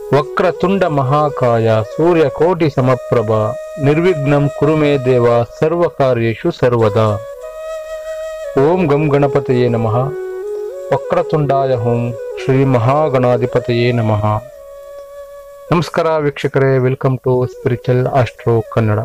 ವಕ್ರತುಂಡ ಮಹಾಕಾಯ ಸೂರ್ಯಕೋಟಿ ಸಮಪ್ರಭ ನಿರ್ವಿಘ್ನಂ ಕುರು ಮೇ ದೇವ ಸರ್ವಕಾರ್ಯೇಷು ಸರ್ವದಾ ಓಂ ಗಂ ಗಣಪತಿಯೇ ನಮಃ ವಕ್ರತುಂಡಾಯ ಹೋಂ ಶ್ರೀ ಮಹಾಗಣಾಧಿಪತಿಯೇ ನಮಃ ನಮಸ್ಕಾರ ವೀಕ್ಷಕರೇ welcome to spiritual astro Kannada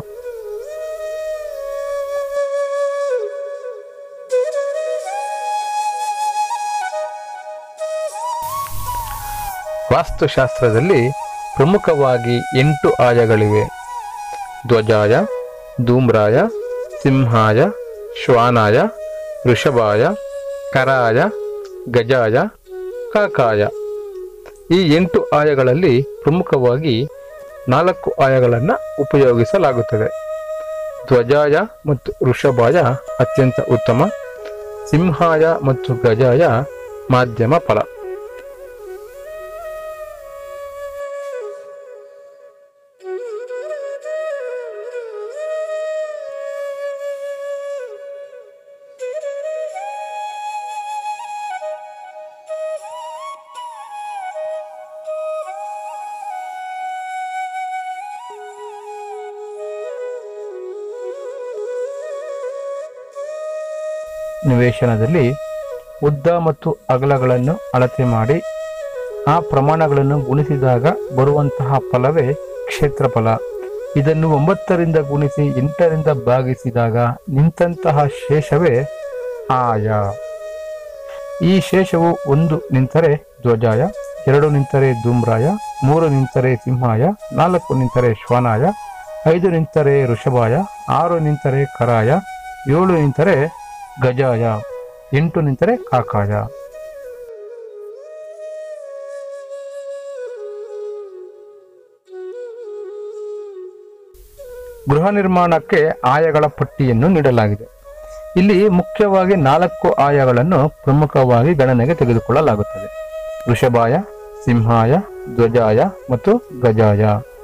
ವಾಸ್ತುಶಾಸ್ತ್ರದಲ್ಲಿ ಪ್ರಮುಖವಾಗಿ ಎಂಟು ಆಯಗಳಿವೆ ಧ್ವಜಾಯ ಧೂಮ್ರಾಯ ಸಿಂಹಾಯ ಶ್ವಾನಾಯ ವೃಷಭಾಯ ಕರಾಯ ಗಜಾಯ ಕಾಕಾಯ ಈ ಎಂಟು ಆಯಗಳಲ್ಲಿ ಪ್ರಮುಖವಾಗಿ ನಾಲ್ಕು ಆಯಗಳನ್ನು ಉಪಯೋಗಿಸಲಾಗುತ್ತದೆ ಧ್ವಜಾಯ ಮತ್ತು ವೃಷಭಾಯ ಅತ್ಯಂತ ಉತ್ತಮ ಸಿಂಹಾಯ ಮತ್ತು ಗಜಾಯ ಮಾಧ್ಯಮ ಫಲ ನಿವೇಶನದಲ್ಲಿ ಉದ್ದ ಮತ್ತು ಅಗಲಗಳನ್ನು ಅಳತೆ ಮಾಡಿ ಆ ಪ್ರಮಾಣಗಳನ್ನು ಗುಣಿಸಿದಾಗ ಬರುವಂತಹ ಫಲವೇ ಕ್ಷೇತ್ರಫಲ ಇದನ್ನು ಒಂಬತ್ತರಿಂದ ಗುಣಿಸಿ ಎಂಟರಿಂದ ಭಾಗಿಸಿದಾಗ ನಿಂತಹ ಶೇಷವೇ ಆಯ ಈ ಶೇಷವು ಒಂದು ನಿಂತರೆ ಧ್ವಜಾಯ ಎರಡು ನಿಂತರೆ ಧೂಮ್ರಾಯ ಮೂರು ನಿಂತರೆ ಸಿಂಹಾಯ ನಾಲ್ಕು ನಿಂತರೆ ಶ್ವಾನಾಯ ಐದು ನಿಂತರೆ ಋಷಭಾಯ ಆರು ನಿಂತರೆ ಕರಾಯ ಏಳು ನಿಂತರೆ ಗಜಾಯ ಎಂಟು ನಿಂತರೆ ಕಾಕಾಯ ಗೃಹ ನಿರ್ಮಾಣಕ್ಕೆ ಆಯಗಳ ಪಟ್ಟಿಯನ್ನು ನೀಡಲಾಗಿದೆ ಇಲ್ಲಿ ಮುಖ್ಯವಾಗಿ ನಾಲ್ಕು ಆಯಗಳನ್ನು ಪ್ರಮುಖವಾಗಿ ಗಣನೆಗೆ ತೆಗೆದುಕೊಳ್ಳಲಾಗುತ್ತದೆ ವೃಷಭಾಯ ಸಿಂಹಾಯ ಧ್ವಜಾಯ ಮತ್ತು ಗಜಾಯ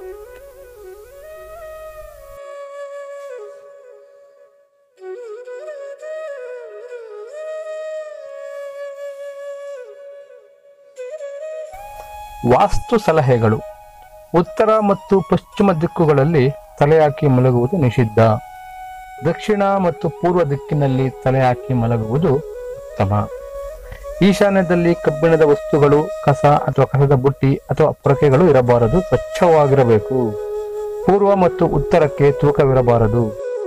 ವಾಸ್ತು ಸಲಹೆಗಳು ಉತ್ತರ ಮತ್ತು ಪಶ್ಚಿಮ ದಿಕ್ಕುಗಳಲ್ಲಿ ತಲೆ ಹಾಕಿ ಮಲಗುವುದು ನಿಷಿದ್ಧ ದಕ್ಷಿಣ ಮತ್ತು ಪೂರ್ವ ದಿಕ್ಕಿನಲ್ಲಿ ತಲೆ ಹಾಕಿ ಮಲಗುವುದು ಉತ್ತಮ ಈಶಾನ್ಯದಲ್ಲಿ ಕಬ್ಬಿಣದ ವಸ್ತುಗಳು ಕಸ ಅಥವಾ ಕಸದ ಬುಟ್ಟಿ ಅಥವಾ ಪೊರಕೆಗಳು ಇರಬಾರದು ಸ್ವಚ್ಛವಾಗಿರಬೇಕು ಪೂರ್ವ ಮತ್ತು ಉತ್ತರಕ್ಕೆ ತೂಕವಿರಬಾರದು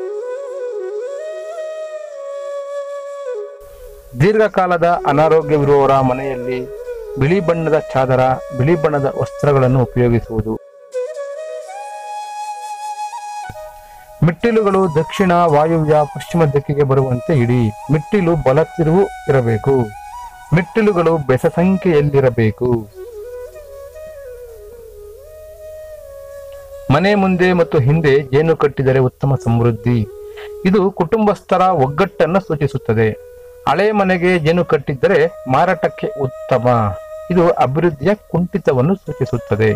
ದೀರ್ಘಕಾಲದ ಅನಾರೋಗ್ಯವಿರುವವರ ಮನೆಯಲ್ಲಿ ಬಿಳಿ ಬಣ್ಣದ ಚಾದರ ಬಿಳಿ ಬಣ್ಣದ ವಸ್ತ್ರಗಳನ್ನು ಉಪಯೋಗಿಸುವುದು ಮಿಟ್ಟಿಲುಗಳು ದಕ್ಷಿಣ ವಾಯುವ್ಯ ಪಶ್ಚಿಮ ದಿಕ್ಕಿಗೆ ಬರುವಂತೆ ಇಡಿ ಮಿಟ್ಟಿಲು ಬಲ ತಿರುವು ಇರಬೇಕು ಮಿಟ್ಟಿಲುಗಳು ಬೆಸ ಸಂಖ್ಯೆಯಲ್ಲಿರಬೇಕು ಮನೆ ಮುಂದೆ ಮತ್ತು ಹಿಂದೆ ಜೇನು ಕಟ್ಟಿದರೆ ಉತ್ತಮ ಸಮೃದ್ಧಿ ಇದು ಕುಟುಂಬಸ್ಥರ ಒಗ್ಗಟ್ಟನ್ನು ಸೂಚಿಸುತ್ತದೆ ಹಳೆ ಮನೆಗೆ ಜೇನು ಕಟ್ಟಿದ್ದರೆ ಮಾರಾಟಕ್ಕೆ ಉತ್ತಮ ಇದು ಅಭಿವೃದ್ಧಿಯ ಕುಂಠಿತವನ್ನು ಸೂಚಿಸುತ್ತದೆ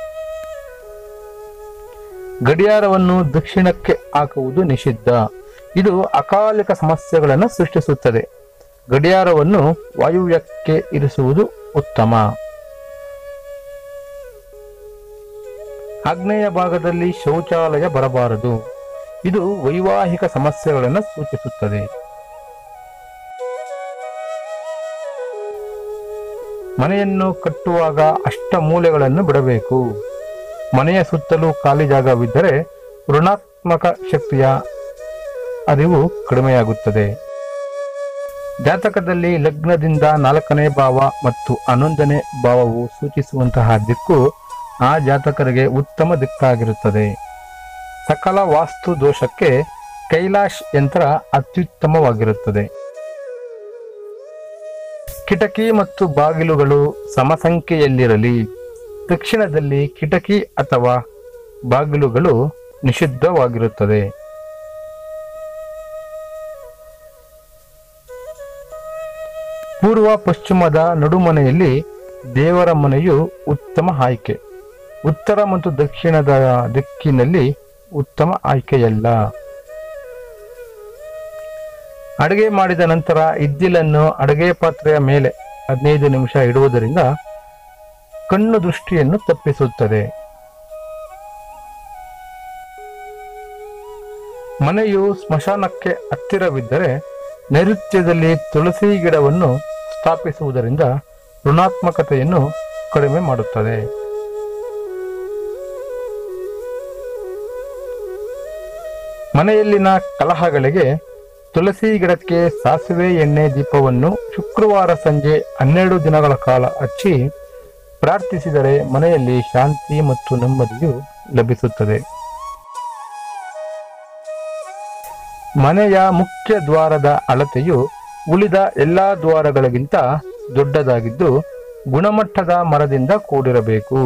ಗಡಿಯಾರವನ್ನು ದಕ್ಷಿಣಕ್ಕೆ ಹಾಕುವುದು ನಿಷಿದ್ಧ ಇದು ಅಕಾಲಿಕ ಸಮಸ್ಯೆಗಳನ್ನು ಸೃಷ್ಟಿಸುತ್ತದೆ ಗಡಿಯಾರವನ್ನು ವಾಯುವ್ಯಕ್ಕೆ ಇರಿಸುವುದು ಉತ್ತಮ ಆಗ್ನೇಯ ಭಾಗದಲ್ಲಿ ಶೌಚಾಲಯ ಬರಬಾರದು ಇದು ವೈವಾಹಿಕ ಸಮಸ್ಯೆಗಳನ್ನು ಸೂಚಿಸುತ್ತದೆ ಮನೆಯನ್ನು ಕಟ್ಟುವಾಗ ಅಷ್ಟ ಮೂಲೆಗಳನ್ನು ಬಿಡಬೇಕು ಮನೆಯ ಸುತ್ತಲೂ ಖಾಲಿ ಜಾಗವಿದ್ದರೆ ಋಣಾತ್ಮಕ ಶಕ್ತಿಯ ಅರಿವು ಕಡಿಮೆಯಾಗುತ್ತದೆ ಜಾತಕದಲ್ಲಿ ಲಗ್ನದಿಂದ ನಾಲ್ಕನೇ ಭಾವ ಮತ್ತು ಹನ್ನೊಂದನೇ ಭಾವವು ಸೂಚಿಸುವಂತಹ ದಿಕ್ಕು ಆ ಜಾತಕರಿಗೆ ಉತ್ತಮ ದಿಕ್ಕಾಗಿರುತ್ತದೆ ಸಕಲ ವಾಸ್ತು ದೋಷಕ್ಕೆ ಕೈಲಾಶ್ ಯಂತ್ರ ಅತ್ಯುತ್ತಮವಾಗಿರುತ್ತದೆ ಕಿಟಕಿ ಮತ್ತು ಬಾಗಿಲುಗಳು ಸಮಸಂಖ್ಯೆಯಲ್ಲಿರಲಿ ದಕ್ಷಿಣದಲ್ಲಿ ಕಿಟಕಿ ಅಥವಾ ಬಾಗಿಲುಗಳು ನಿಷಿದ್ಧವಾಗಿರುತ್ತದೆ ಪೂರ್ವ ಪಶ್ಚಿಮದ ನಡುಮನೆಯಲ್ಲಿ ದೇವರ ಮನೆಯು ಉತ್ತಮ ಆಯ್ಕೆ ಉತ್ತರ ಮತ್ತು ದಕ್ಷಿಣದ ದಿಕ್ಕಿನಲ್ಲಿ ಉತ್ತಮ ಆಯ್ಕೆಯಲ್ಲ ಅಡುಗೆ ಮಾಡಿದ ನಂತರ ಇದ್ದಿಲನ್ನು ಅಡುಗೆ ಪಾತ್ರೆಯ ಮೇಲೆ ಹದಿನೈದು ನಿಮಿಷ ಇಡುವುದರಿಂದ ಕಣ್ಣು ದೃಷ್ಟಿಯನ್ನು ತಪ್ಪಿಸುತ್ತದೆ ಮನೆಯು ಸ್ಮಶಾನಕ್ಕೆ ಹತ್ತಿರವಿದ್ದರೆ ನೈಋತ್ಯದಲ್ಲಿ ತುಳಸಿ ಗಿಡವನ್ನು ಸ್ಥಾಪಿಸುವುದರಿಂದ ಋಣಾತ್ಮಕತೆಯನ್ನು ಕಡಿಮೆ ಮಾಡುತ್ತದೆ ಮನೆಯಲ್ಲಿನ ಕಲಹಗಳಿಗೆ ತುಳಸಿ ಗಿಡಕ್ಕೆ ಸಾಸಿವೆ ಎಣ್ಣೆ ದೀಪವನ್ನು ಶುಕ್ರವಾರ ಸಂಜೆ ಹನ್ನೆರಡು ದಿನಗಳ ಕಾಲ ಹಚ್ಚಿ ಪ್ರಾರ್ಥಿಸಿದರೆ ಮನೆಯಲ್ಲಿ ಶಾಂತಿ ಮತ್ತು ನೆಮ್ಮದಿಯು ಲಭಿಸುತ್ತದೆ ಮನೆಯ ಮುಖ್ಯ ದ್ವಾರದ ಅಳತೆಯು ಉಳಿದ ಎಲ್ಲಾ ದ್ವಾರಗಳಿಗಿಂತ ದೊಡ್ಡದಾಗಿದ್ದು ಗುಣಮಟ್ಟದ ಮರದಿಂದ ಕೂಡಿರಬೇಕು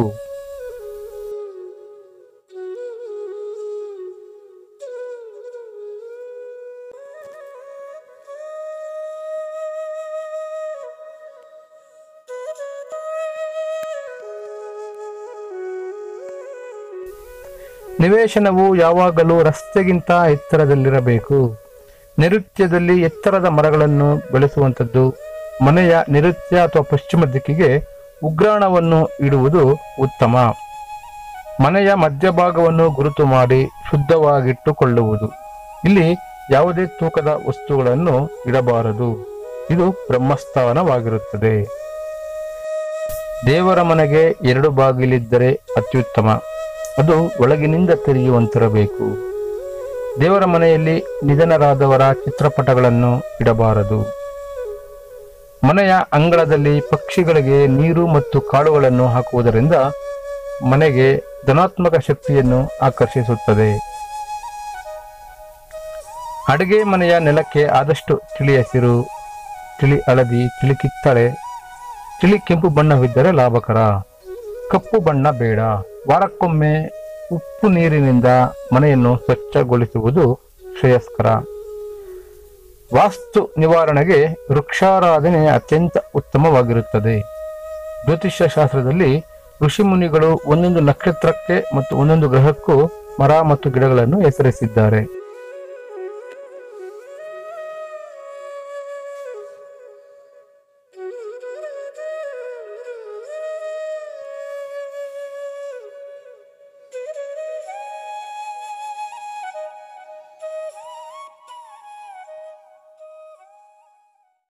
ನಿವೇಶನವು ಯಾವಾಗಲೂ ರಸ್ತೆಗಿಂತ ಎತ್ತರದಲ್ಲಿರಬೇಕು ನೈಋತ್ಯದಲ್ಲಿ ಎತ್ತರದ ಮರಗಳನ್ನು ಬೆಳೆಸುವಂಥದ್ದು ಮನೆಯ ನೈಋತ್ಯ ಅಥವಾ ಪಶ್ಚಿಮ ದಿಕ್ಕಿಗೆ ಉಗ್ರಾಣವನ್ನು ಇಡುವುದು ಉತ್ತಮ ಮನೆಯ ಮಧ್ಯಭಾಗವನ್ನು ಗುರುತು ಮಾಡಿ ಶುದ್ಧವಾಗಿಟ್ಟುಕೊಳ್ಳುವುದು ಇಲ್ಲಿ ಯಾವುದೇ ತೂಕದ ವಸ್ತುಗಳನ್ನು ಇಡಬಾರದು ಇದು ಬ್ರಹ್ಮಸ್ಥಾನವಾಗಿರುತ್ತದೆ ದೇವರ ಮನೆಗೆ ಎರಡು ಬಾಗಿಲಿದ್ದರೆ ಅತ್ಯುತ್ತಮ ಅದು ಒಳಗಿನಿಂದ ತೆರೆಯುವಂತಿರಬೇಕು ದೇವರ ಮನೆಯಲ್ಲಿ ನಿಧನರಾದವರ ಚಿತ್ರಪಟಗಳನ್ನು ಇಡಬಾರದು ಮನೆಯ ಅಂಗಳದಲ್ಲಿ ಪಕ್ಷಿಗಳಿಗೆ ನೀರು ಮತ್ತು ಕಾಳುಗಳನ್ನು ಹಾಕುವುದರಿಂದ ಮನೆಗೆ ಧನಾತ್ಮಕ ಶಕ್ತಿಯನ್ನು ಆಕರ್ಷಿಸುತ್ತದೆ ಅಡುಗೆ ಮನೆಯ ನೆಲಕ್ಕೆ ಆದಷ್ಟು ತಿಳಿ ಹಸಿರು ತಿಳಿ ಹಳದಿ ತಿಳಿ ಕಿತ್ತಳೆ ತಿಳಿ ಕೆಂಪು ಬಣ್ಣವಿದ್ದರೆ ಲಾಭಕರ ಕಪ್ಪು ಬಣ್ಣ ಬೇಡ ವಾರಕ್ಕೊಮ್ಮೆ ಉಪ್ಪು ನೀರಿನಿಂದ ಮನೆಯನ್ನು ಸ್ವಚ್ಛಗೊಳಿಸುವುದು ಶ್ರೇಯಸ್ಕರ ವಾಸ್ತು ನಿವಾರಣೆಗೆ ವೃಕ್ಷಾರಾಧನೆ ಅತ್ಯಂತ ಉತ್ತಮವಾಗಿರುತ್ತದೆ ಜ್ಯೋತಿಷ್ಯ ಶಾಸ್ತ್ರದಲ್ಲಿ ಋಷಿಮುನಿಗಳು ಒಂದೊಂದು ನಕ್ಷತ್ರಕ್ಕೆ ಮತ್ತು ಒಂದೊಂದು ಗ್ರಹಕ್ಕೂ ಮರ ಮತ್ತು ಗಿಡಗಳನ್ನು ಹೆಸರಿಸಿದ್ದಾರೆ